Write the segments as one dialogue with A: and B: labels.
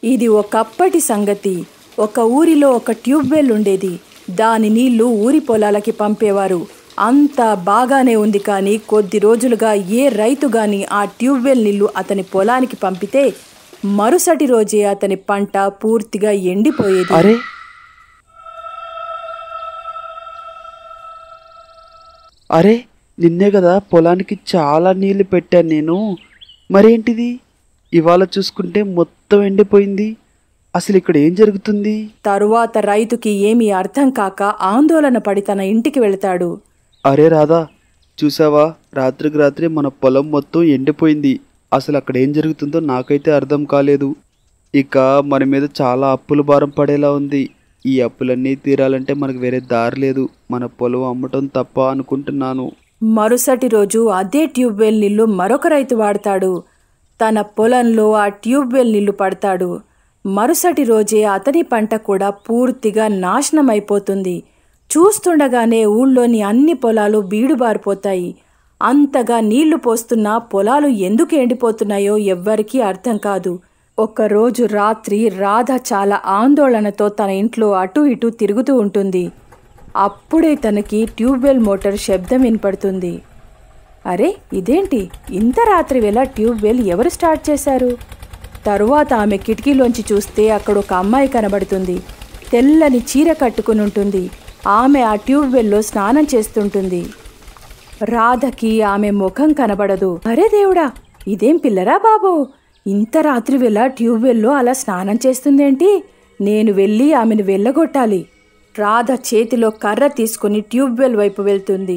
A: ఇది ఒకప్పటి సంగతి ఒక ఊరిలో ఒక ట్యూబ్వెల్ ఉండేది దాని నీళ్లు ఊరి పొలాలకి పంపేవారు అంతా బాగానే ఉంది కానీ కొద్ది రోజులుగా ఏ రైతు గాని ఆ ట్యూబ్వెల్ నీళ్లు అతని పొలానికి పంపితే మరుసటి రోజే అతని పంట పూర్తిగా ఎండిపోయేది
B: అరే అరే నిన్నే కదా పొలానికి చాలా నీళ్లు పెట్టాను నేను మరేంటిది ఇవాళ చూసుకుంటే మొత్తం ఎండిపోయింది అసలు ఇక్కడ ఏం జరుగుతుంది
A: తరువాత రైతుకి ఏమీ అర్థం కాక ఆందోళన పడి తన ఇంటికి వెళతాడు
B: అరే రాధా చూసావా రాత్రికి రాత్రి మన పొలం మొత్తం ఎండిపోయింది అసలు అక్కడ ఏం జరుగుతుందో నాకైతే అర్థం కాలేదు ఇక మన మీద చాలా అప్పుల భారం పడేలా ఉంది ఈ అప్పులన్నీ తీరాలంటే మనకు వేరే దారి లేదు మన పొలం అమ్మటం తప్ప అనుకుంటున్నాను
A: మరుసటి రోజు అదే ట్యూబ్వెల్ నీళ్లు మరొక రైతు వాడతాడు తన పొలంలో ఆ ట్యూబ్వెల్ నీళ్లు పడతాడు మరుసటి రోజే అతని పంట కూడా పూర్తిగా నాశనం అయిపోతుంది చూస్తుండగానే ఊళ్ళోని అన్ని పొలాలు బీడుబారిపోతాయి అంతగా నీళ్లు పోస్తున్నా పొలాలు ఎందుకు ఎండిపోతున్నాయో ఎవ్వరికీ అర్థం కాదు ఒకరోజు రాత్రి రాధ చాలా ఆందోళనతో తన ఇంట్లో అటు ఇటు తిరుగుతూ ఉంటుంది అప్పుడే తనకి ట్యూబ్వెల్ మోటార్ శబ్దం వినపడుతుంది అరే ఇదేంటి ఇంత రాత్రి వేళ ట్యూబ్వెల్ ఎవరు స్టార్ట్ చేశారు తరువాత ఆమె కిటికీలోంచి చూస్తే అక్కడ ఒక అమ్మాయి కనబడుతుంది తెల్లని చీర కట్టుకుని ఉంటుంది ఆమె ఆ ట్యూబ్వెల్లో స్నానం చేస్తుంటుంది రాధకి ఆమె ముఖం కనబడదు అరే దేవుడా ఇదేం పిల్లరా బాబు ఇంత రాత్రి వేళ ట్యూబ్వెల్లో అలా స్నానం చేస్తుందేంటి నేను వెళ్ళి ఆమెను వెళ్ళగొట్టాలి రాధ చేతిలో కర్ర తీసుకుని ట్యూబ్వెల్ వైపు వెళ్తుంది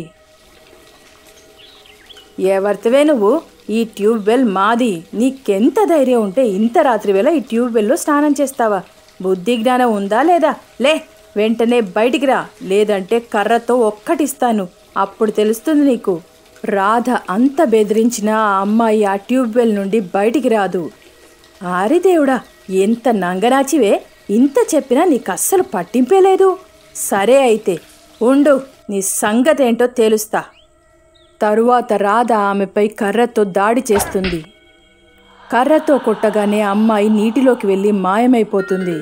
A: ఎవరితవే నువ్వు ఈ ట్యూబ్వెల్ మాది నీకెంత ధైర్యం ఉంటే ఇంత రాత్రి వేళ ఈ ట్యూబ్వెల్లో స్నానం చేస్తావా బుద్ధి జ్ఞానం ఉందా లేదా లే వెంటనే బయటికి రా లేదంటే కర్రతో ఒక్కటిస్తాను అప్పుడు తెలుస్తుంది నీకు రాధ అంత బెదిరించినా ఆ అమ్మాయి ఆ ట్యూబ్వెల్ నుండి బయటికి రాదు ఆరి దేవుడా ఎంత నంగనాచివే ఇంత చెప్పినా నీకు అస్సలు పట్టింపే లేదు సరే అయితే ఉండు నీ సంగతేంటో తేలుస్తా తరువాత రాధ ఆమెపై కర్రతో దాడి చేస్తుంది కర్రతో కొట్టగానే అమ్మాయి నీటిలోకి వెళ్ళి మాయమైపోతుంది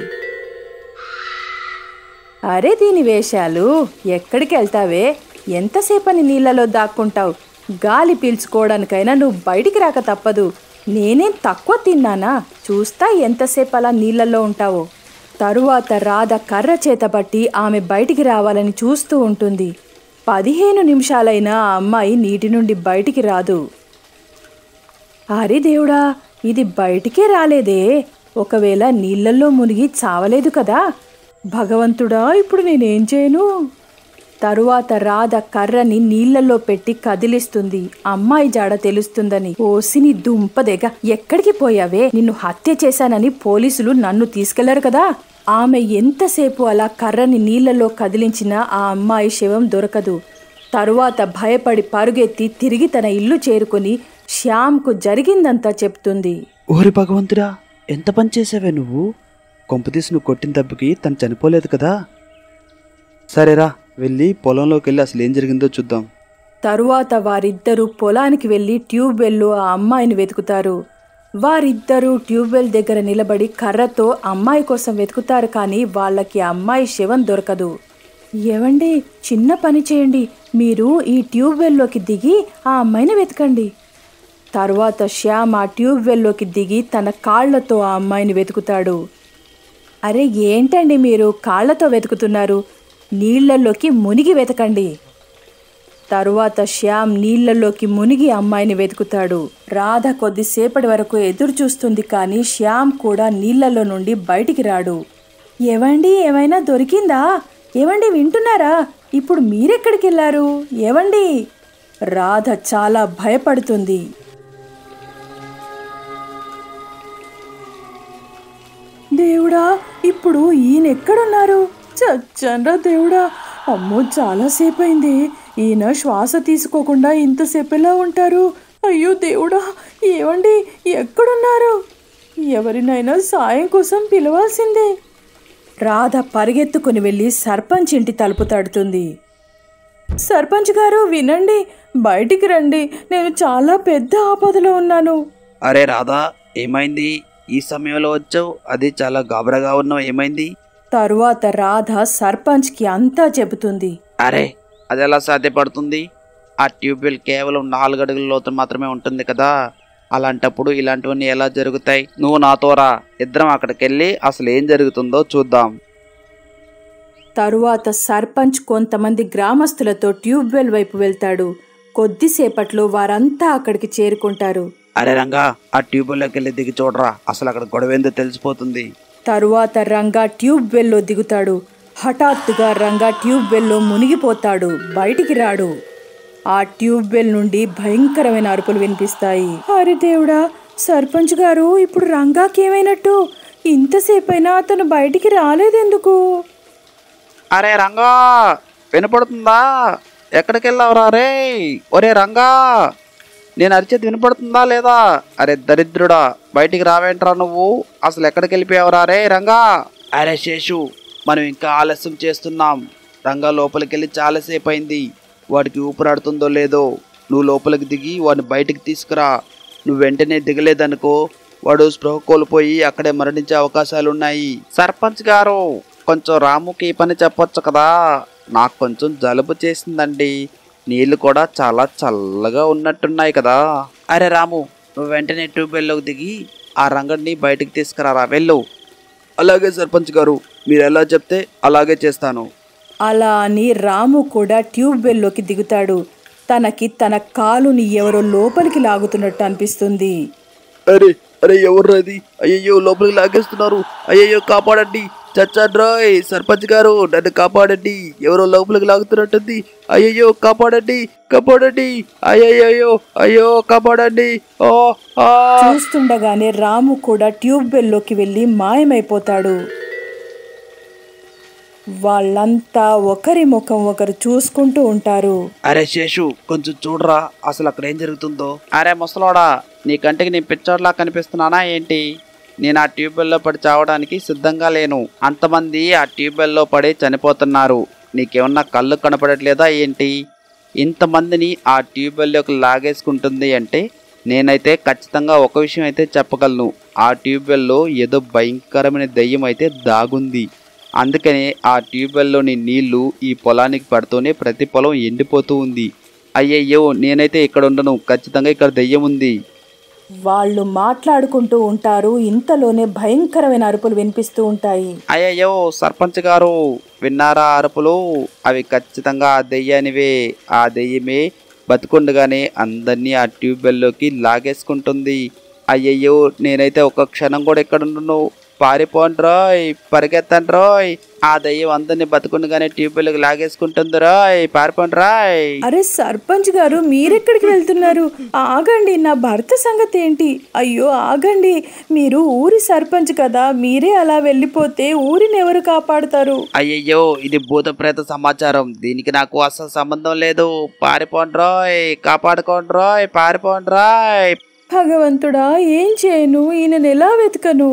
A: అరే దీని వేషాలు ఎక్కడికి వెళ్తావే ఎంతసేపని నీళ్ళలో దాక్కుంటావు గాలి పీల్చుకోవడానికైనా నువ్వు బయటికి రాక తప్పదు నేనేం తక్కువ తిన్నానా చూస్తా ఎంతసేపు అలా నీళ్ళల్లో ఉంటావో తరువాత రాధ కర్ర చేతబట్టి ఆమె బయటికి రావాలని చూస్తూ ఉంటుంది పదిహేను నిమిషాలైనా ఆ అమ్మాయి నీటి నుండి బయటికి రాదు అరే దేవుడా ఇది బయటికే రాలేదే ఒకవేళ నీళ్ళల్లో మునిగి చావలేదు కదా భగవంతుడా ఇప్పుడు నేనేం చేయను తరువాత రాధ కర్రని నీళ్ళల్లో పెట్టి కదిలిస్తుంది అమ్మాయి జాడ తెలుస్తుందని ఓసిని దుంపదెగ ఎక్కడికి పోయావే నిన్ను హత్య చేశానని పోలీసులు నన్ను తీసుకెళ్లారు కదా ఆమె ఎంతసేపు అలా కర్రని నీళ్ళలో కదిలించినా ఆ అమ్మాయి శవం దొరకదు తరువాత భయపడి పరుగెత్తి తిరిగి తన ఇల్లు చేరుకొని శ్యామ్కు జరిగిందంతా చెప్తుంది
B: ఓరి భగవంతుడా ఎంత పని చేసావే నువ్వు కొంపతీసి నువ్వు కొట్టిన దెబ్బకి తను చనిపోలేదు కదా సరేరా వెళ్ళి పొలంలోకి వెళ్ళి అసలు ఏం జరిగిందో చూద్దాం
A: తరువాత వారిద్దరూ పొలానికి వెళ్లి ట్యూబ్వెల్లో ఆ అమ్మాయిని వెతుకుతారు వారిద్దరూ ట్యూబ్వెల్ దగ్గర నిలబడి కర్రతో అమ్మాయి కోసం వెతుకుతారు కానీ వాళ్ళకి ఆ అమ్మాయి శవం దొరకదు ఏవండి చిన్న పని చేయండి మీరు ఈ ట్యూబ్వెల్లోకి దిగి ఆ అమ్మాయిని వెతకండి తరువాత శ్యామ్ ఆ ట్యూబ్వెల్లోకి దిగి తన కాళ్లతో ఆ అమ్మాయిని వెతుకుతాడు అరే ఏంటండి మీరు కాళ్లతో వెతుకుతున్నారు నీళ్లలోకి మునిగి వెతకండి తరువాత శ్యామ్ నీళ్లలోకి మునిగి అమ్మాయిని వెతుకుతాడు రాధ కొద్దిసేపటి వరకు ఎదురు చూస్తుంది కానీ శ్యామ్ కూడా నీళ్లలో నుండి బయటికి రాడు ఏవండి ఏమైనా దొరికిందా ఏవండి వింటున్నారా ఇప్పుడు మీరెక్కడికి వెళ్ళారు ఏవండి రాధ చాలా భయపడుతుంది దేవుడా ఇప్పుడు ఈయన ఎక్కడున్నారు చచ్చండ్రా దేవుడా అమ్మో చాలాసేపు అయింది ఈయన శ్వాస తీసుకోకుండా ఇంతసేపు ఎలా ఉంటారు అయ్యో దేవుడా ఏమండి ఎక్కడున్నారు ఎవరినైనా సాయం కోసం పిలవాల్సిందే రాధ పరిగెత్తుకుని వెళ్ళి సర్పంచ్ ఇంటి తలుపు తడుతుంది సర్పంచ్ గారు వినండి బయటికి రండి నేను చాలా పెద్ద ఆపదలో ఉన్నాను
B: అరే రాధా ఏమైంది ఈ సమయంలో వచ్చావు అది చాలా గాబరాగా ఉన్నావు ఏమైంది
A: తరువాత రాధ సర్పంచ్కి అంతా చెబుతుంది
B: అరే అది ఎలా సాధ్యపడుతుంది ఆ ట్యూబ్వెల్ కేవలం నాలుగు అడుగుల లోతు మాత్రమే ఉంటుంది కదా అలాంటప్పుడు ఇలాంటివన్నీ ఎలా జరుగుతాయి నువ్వు నాతో రా ఇద్దరం అక్కడికి వెళ్ళి అసలు ఏం జరుగుతుందో చూద్దాం
A: తరువాత సర్పంచ్ కొంతమంది గ్రామస్తులతో ట్యూబ్వెల్ వైపు వెళ్తాడు కొద్దిసేపట్లో వారంతా అక్కడికి చేరుకుంటారు
B: అరే రంగా ఆ ట్యూబ్వెల్లోకి వెళ్ళి దిగి చూడరా అసలు అక్కడ గొడవ ఏందో తెలిసిపోతుంది
A: తరువాత రంగా ట్యూబ్వెల్లో దిగుతాడు హఠాత్తుగా రంగా ట్యూబ్వెల్లో మునిగిపోతాడు బయటికి రాడు ఆ ట్యూబ్వెల్ నుండి భయంకరమైన అరుపులు వినిపిస్తాయి అరే దేవుడా సర్పంచ్ గారు ఇప్పుడు రంగాకి ఏమైనట్టు ఇంతసేపైనా అతను బయటికి రాలేదెందుకు
B: అరే రంగా వినపడుతుందా ఎక్కడికి వెళ్ళావురా రే ఒరే రంగా నేను అరిచేది వినపడుతుందా లేదా అరే దరిద్రుడా బయటికి రావేంట్రా నువ్వు అసలు ఎక్కడికి వెళ్ళిపోయావురా రే రంగా అరే శేషు మనం ఇంకా ఆలస్యం చేస్తున్నాం రంగా లోపలికి వెళ్ళి చాలాసేపు అయింది వాడికి ఊపిరాడుతుందో లేదో నువ్వు లోపలికి దిగి వాడిని బయటికి తీసుకురా నువ్వు వెంటనే దిగలేదనుకో వాడు స్పృహ కోల్పోయి అక్కడే మరణించే అవకాశాలు ఉన్నాయి సర్పంచ్ గారు కొంచెం రాముకి ఈ పని చెప్పొచ్చు కదా నాకు కొంచెం జలుబు చేసిందండి నీళ్లు కూడా చాలా చల్లగా ఉన్నట్టున్నాయి కదా అరే రాము నువ్వు వెంటనే ట్యూబ్వెల్లోకి దిగి ఆ రంగడిని బయటికి తీసుకురారా వెళ్ళు అలాగే సర్పంచ్ గారు మీరు ఎలా చెప్తే అలాగే చేస్తాను
A: అలా అని రాము కూడా ట్యూబ్వెల్లోకి దిగుతాడు తనకి తన కాలుని ఎవరో లోపలికి లాగుతున్నట్టు అనిపిస్తుంది
B: అరే అరే ఎవర్రా ఇది అయ్యయ్యో లోపలికి లాగేస్తున్నారు అయ్యయ్యో కాపాడండి చచ్చాడ్రాయ్ సర్పంచ్ గారు నన్ను కాపాడండి ఎవరో లోపలికి లాగుతున్నట్టుంది అయ్యయ్యో కాపాడండి కాపాడండి అయ్యయ్యో అయ్యో కాపాడండి ఓ ఆ
A: చూస్తుండగానే రాము కూడా ట్యూబ్వెల్లోకి వెళ్ళి మాయమైపోతాడు వాళ్ళంతా ఒకరి ముఖం ఒకరు చూసుకుంటూ ఉంటారు
B: అరే శేషు కొంచెం చూడరా అసలు అక్కడ ఏం జరుగుతుందో అరే ముసలోడా నీ కంటికి నేను పిచ్చోడ్లా కనిపిస్తున్నానా ఏంటి నేను ఆ ట్యూబ్వెల్లో పడి చావడానికి సిద్ధంగా లేను అంతమంది ఆ ట్యూబ్వెల్లో పడి చనిపోతున్నారు నీకేమన్నా కళ్ళు కనపడట్లేదా ఏంటి ఇంతమందిని ఆ ట్యూబ్వెల్లోకి లాగేసుకుంటుంది అంటే నేనైతే ఖచ్చితంగా ఒక విషయం అయితే చెప్పగలను ఆ ట్యూబ్వెల్లో ఏదో భయంకరమైన దెయ్యం అయితే దాగుంది అందుకనే ఆ ట్యూబ్వెల్లోని నీళ్లు ఈ పొలానికి పడుతూనే ప్రతి పొలం ఎండిపోతూ ఉంది అయ్యయ్యో నేనైతే ఇక్కడ ఉండను ఖచ్చితంగా ఇక్కడ దెయ్యం ఉంది
A: వాళ్ళు మాట్లాడుకుంటూ ఉంటారు ఇంతలోనే భయంకరమైన అరుపులు వినిపిస్తూ ఉంటాయి
B: అయ్యయ్యో సర్పంచ్ గారు విన్నారా అరుపులు అవి ఖచ్చితంగా ఆ దెయ్యానివే ఆ దెయ్యమే బతుకుండగానే అందరినీ ఆ ట్యూబ్వెల్లోకి లాగేసుకుంటుంది అయ్యయ్యో నేనైతే ఒక క్షణం కూడా ఇక్కడ ఉండను పారిపోండి రోయ్ పరిగెత్తండి రోయ్ ఆ దెయ్యం అందరినీ బతుకుండగానే ట్యూబ్వెల్లోకి లాగేసుకుంటుంది రోయ్ పారిపోండి రాయ్
A: అరే సర్పంచ్ గారు మీరెక్కడికి వెళ్తున్నారు ఆగండి నా భర్త సంగతి ఏంటి అయ్యో ఆగండి మీరు ఊరి సర్పంచ్ కదా మీరే అలా వెళ్ళిపోతే ఊరిని ఎవరు కాపాడుతారు
B: అయ్యయ్యో ఇది భూత ప్రేత సమాచారం దీనికి నాకు అసలు సంబంధం లేదు పారిపోండి రోయ్ కాపాడుకోండి రోయ్ పారిపోండి రాయ్
A: భగవంతుడా ఏం చేయను ఈయనను ఎలా వెతకను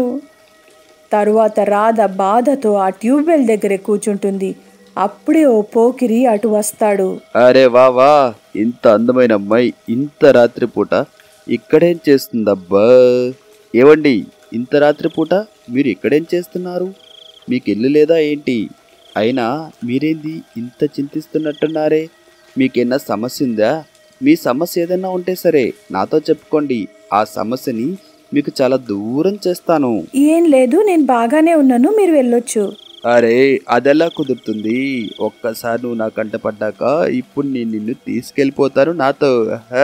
A: తరువాత రాధ బాధతో ఆ ట్యూబ్వెల్ దగ్గరే కూర్చుంటుంది అప్పుడే ఓ పోకిరి అటు వస్తాడు
B: అరే వా వా ఇంత అందమైన అమ్మాయి ఇంత రాత్రిపూట ఇక్కడేం చేస్తుందబ్బా ఏవండి ఇంత రాత్రిపూట మీరు ఇక్కడేం చేస్తున్నారు మీకు ఇల్లు లేదా ఏంటి అయినా మీరేంది ఇంత చింతిస్తున్నట్టున్నారే మీకేనా సమస్య ఉందా మీ సమస్య ఏదైనా ఉంటే సరే నాతో చెప్పుకోండి ఆ సమస్యని మీకు చాలా దూరం చేస్తాను
A: ఏం లేదు నేను బాగానే ఉన్నాను మీరు వెళ్ళొచ్చు
B: అరే అదెలా కుదురుతుంది ఒక్కసారి నువ్వు నా కంట పడ్డాక ఇప్పుడు నేను నిన్ను తీసుకెళ్ళిపోతాను నాతో హా.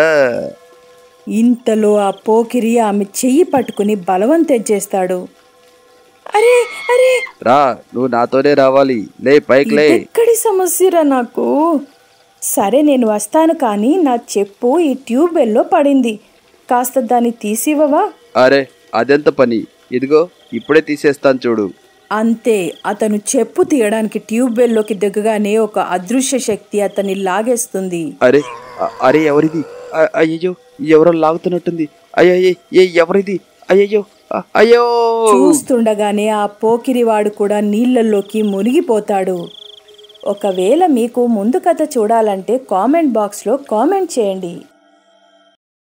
A: ఇంతలో ఆ పోకిరి ఆమె చెయ్యి పట్టుకుని బలవంతం చేస్తాడు అరే అరే
B: రా నువ్వు నాతోనే రావాలి లే పైకి లే
A: ఎక్కడి సమస్యరా నాకు సరే నేను వస్తాను కానీ నా చెప్పు ఈ ట్యూబ్వెల్లో పడింది కాస్త దాన్ని తీసివ్వవా
B: అరే అదెంత పని ఇదిగో ఇప్పుడే తీసేస్తాను చూడు
A: అంతే అతను చెప్పు తీయడానికి ట్యూబ్వెల్లోకి దిగగానే ఒక అదృశ్య శక్తి అతన్ని లాగేస్తుంది
B: అరే అ- అరే ఎవరిది అ- అయ్యయ్యో ఎవరో లాగుతున్నట్టుంది అయ్యయ్యే ఏ ఎవరిది అయ్యయ్యో అ- అయ్యో
A: చూస్తుండగానే ఆ పోకిరివాడు కూడా నీళ్ళల్లోకి మునిగిపోతాడు ఒకవేళ మీకు ముందు కథ చూడాలంటే కామెంట్ బాక్స్లో కామెంట్ చేయండి